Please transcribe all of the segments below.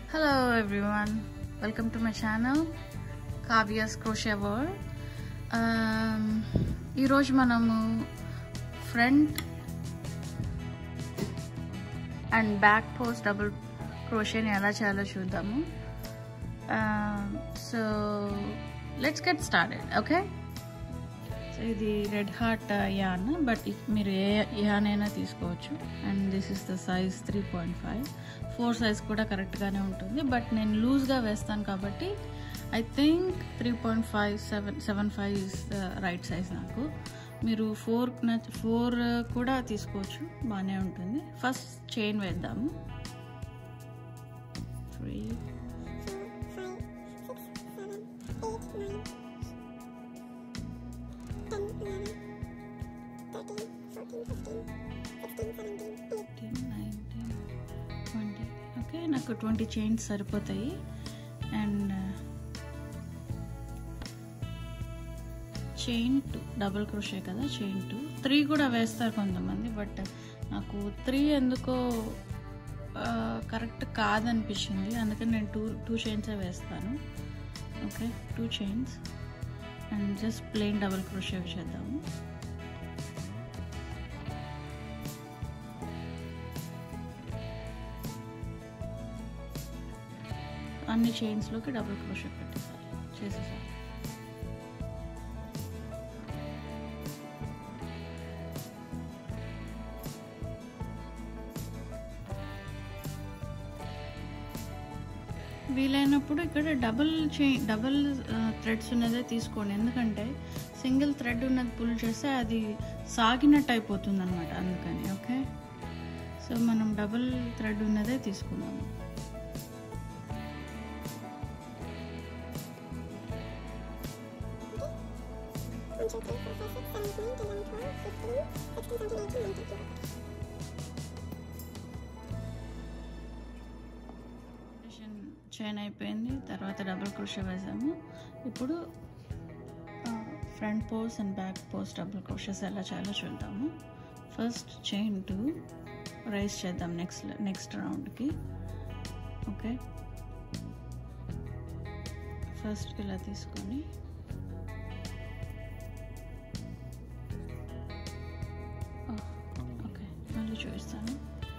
Hello everyone, welcome to my channel Kavya's crochet world ఈరోజు మనము front and back post double క్రోషేని ఎలా చేయాలో చూద్దాము so let's get started okay so ఇది రెడ్ హార్ట్ యాన్ బట్ మీరు ఏ యాన్ అయినా తీసుకోవచ్చు and this is the size three point five four size కూడా కరెక్ట్గానే ఉంటుంది బట్ నేను లూజ్గా వేస్తాను కాబట్టి I think three point five seven seven five is the right size నాకు మీరు ఫోర్ ఫోర్ కూడా తీసుకోవచ్చు బాగానే ఉంటుంది ఫస్ట్ చైన్ వేద్దాము త్రీ ట్వంటీ ఓకే నాకు ట్వంటీ చైన్స్ సరిపోతాయి and chain two double crochet కదా చైన్ టూ త్రీ కూడా వేస్తారు కొంతమంది బట్ నాకు త్రీ ఎందుకో కరెక్ట్ కాదనిపించింది అందుకని నేను టూ టూ చైన్సే వేస్తాను okay two chains and just plain double crochet చేద్దాము అన్ని చైన్స్లోకి డబుల్ క్రోషే పెట్టేసారి చేసేసారి వీలైనప్పుడు ఇక్కడ డబుల్ చైన్ డబుల్ థ్రెడ్స్ ఉన్నదే తీసుకోండి ఎందుకంటే సింగిల్ థ్రెడ్ ఉన్నది పుల్ చేస్తే అది సాగినట్టు అయిపోతుంది అనమాట అందుకని ఓకే సో మనం డబుల్ థ్రెడ్ ఉన్నదే తీసుకుందాము చైన్ అయిపోయింది తర్వాత డబుల్ క్రోషే వేసాము ఇప్పుడు front post and back post double crochets ఎలా చేయాలో చూద్దాము ఫస్ట్ చైన్ టూ రైస్ చేద్దాం నెక్స్ట్ నెక్స్ట్ రౌండ్కి ఓకే ఫస్ట్ ఇలా తీసుకొని ఓకే మళ్ళీ చూపిస్తాను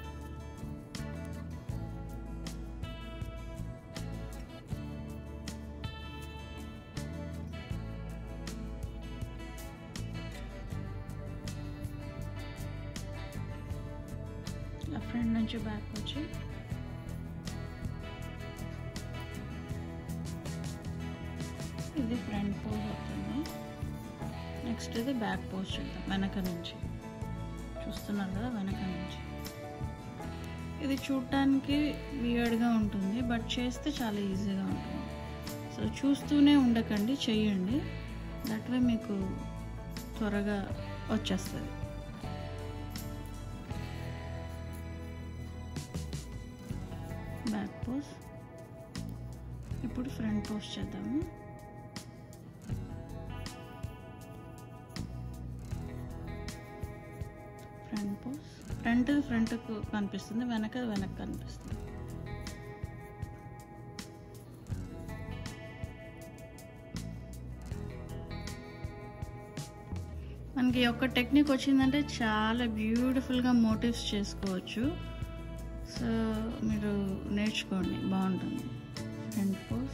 ఫ్రంట్ నుంచి బ్యాక్ వచ్చి ఇది ఫ్రంట్ పోజ్ అవుతుంది నెక్స్ట్ ఇది బ్యాక్ పోజ్ చూద్దాం వెనక నుంచి చూస్తున్నారు కదా వెనక నుంచి ఇది చూడటానికి వియర్డ్గా ఉంటుంది బట్ చేస్తే చాలా ఈజీగా ఉంటుంది సో చూస్తూనే ఉండకండి చెయ్యండి దట్ వే మీకు త్వరగా వచ్చేస్తుంది బ్యాక్ పోస్ ఇప్పుడు ఫ్రంట్ పోస్ట్ చేద్దాము ఫ్రంట్ పోస్ ఫ్రంట్ ఫ్రంట్కు కనిపిస్తుంది వెనక వెనక కనిపిస్తుంది మనకి ఒక టెక్నిక్ వచ్చిందంటే చాలా బ్యూటిఫుల్గా మోటివ్స్ చేసుకోవచ్చు సో మీరు నేర్చుకోండి బాగుంటుంది ఫ్రంట్ పోస్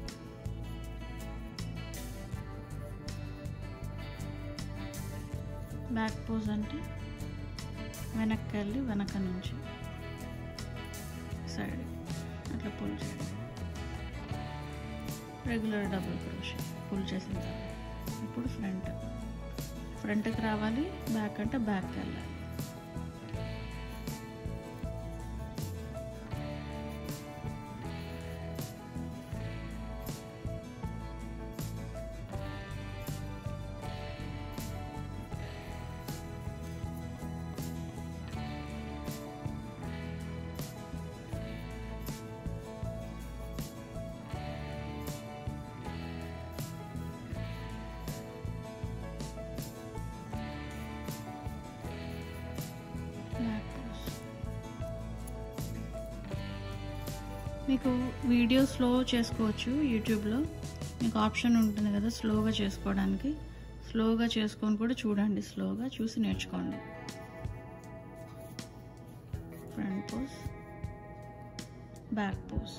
బ్యాక్ పోజ్ అంటే వెనక్కి వెళ్ళి వెనక నుంచి సైడ్ అట్లా పుల్ చేయడం రెగ్యులర్ డబుల్ క్రోష్ పుల్ చేసిన తర్వాత ఇప్పుడు ఫ్రంట్ ఫ్రంట్కి రావాలి బ్యాక్ అంటే బ్యాక్కి వెళ్ళాలి మీకు వీడియో స్లో చేసుకోవచ్చు యూట్యూబ్లో మీకు ఆప్షన్ ఉంటుంది కదా స్లోగా చేసుకోవడానికి స్లోగా చేసుకొని కూడా చూడండి స్లోగా చూసి నేర్చుకోండి front post back post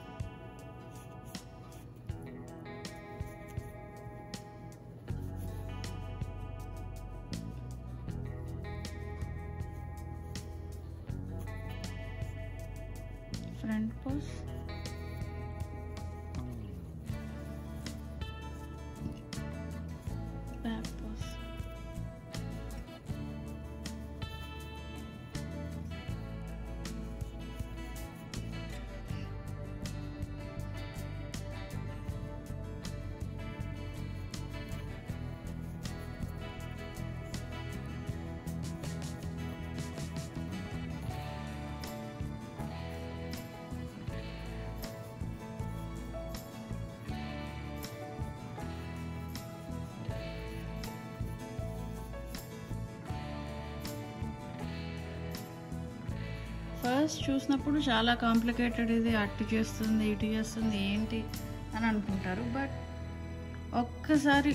front post back post first చూసినప్పుడు చాలా కాంప్లికేటెడ్ ఇది అటు చేస్తుంది ఇటు చేస్తుంది ఏంటి అని అనుకుంటారు బట్ ఒక్కసారి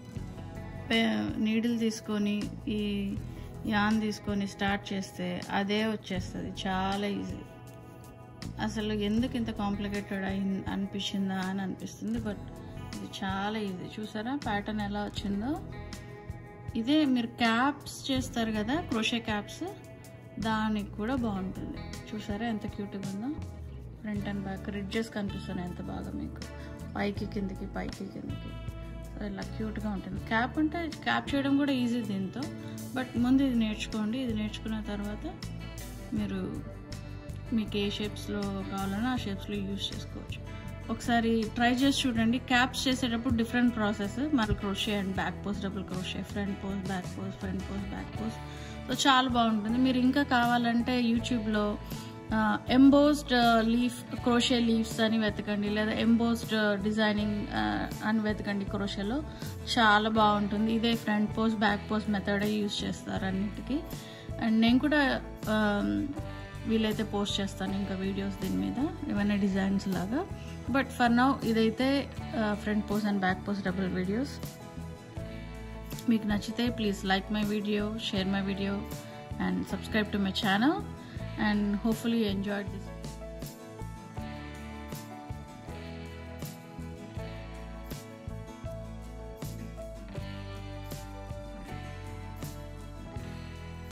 నీడిల్ తీసుకొని ఈ యాన్ తీసుకొని స్టార్ట్ చేస్తే అదే వచ్చేస్తుంది చాలా ఈజీ అసలు ఎందుకు ఇంత కాంప్లికేటెడ్ అయింది అనిపించిందా అని అనిపిస్తుంది బట్ ఇది చాలా ఈజీ చూసారా ప్యాటర్న్ ఎలా వచ్చిందో ఇదే మీరు క్యాప్స్ చేస్తారు కదా క్రోషే క్యాప్స్ దానికి కూడా బాగుంటుంది చూసారా ఎంత క్యూట్గా ఉందో ఫ్రంట్ అండ్ బ్యాక్ రిడ్జెస్ కనిపిస్తున్నాయి ఎంత బాగా మీకు పైకి కిందికి పైకి కిందికి సో ఇలా క్యూట్గా ఉంటుంది క్యాప్ అంటే క్యాప్ చేయడం కూడా ఈజీ దీంతో బట్ ముందు ఇది నేర్చుకోండి ఇది నేర్చుకున్న తర్వాత మీరు మీకు ఏ షేప్స్లో కావాలన్నా ఆ షేప్స్లో యూజ్ చేసుకోవచ్చు ఒకసారి ట్రై చేసి చూడండి క్యాప్స్ చేసేటప్పుడు డిఫరెంట్ ప్రాసెస్ మరి crochet and back post double crochet front post back post front post back post so చాలా బాగుంటుంది మీరు ఇంకా కావాలంటే యూట్యూబ్లో ఎంబోస్డ్ లీఫ్ క్రోషే లీవ్స్ అని వెతకండి లేదా ఎంబోస్డ్ డిజైనింగ్ అని వెతకండి క్రోషేలో చాలా బాగుంటుంది ఇదే ఫ్రంట్ పోస్ట్ బ్యాక్ పోస్ట్ మెథడే యూజ్ చేస్తారు అన్నిటికీ అండ్ నేను కూడా వీలైతే పోస్ట్ చేస్తాను ఇంకా వీడియోస్ దీని మీద ఏమైనా డిజైన్స్ లాగా బట్ ఫర్ నౌ ఇదైతే front post and back post double videos మీకు నచ్చితే please like my video share my video and subscribe to my channel and hopefully enjoyed this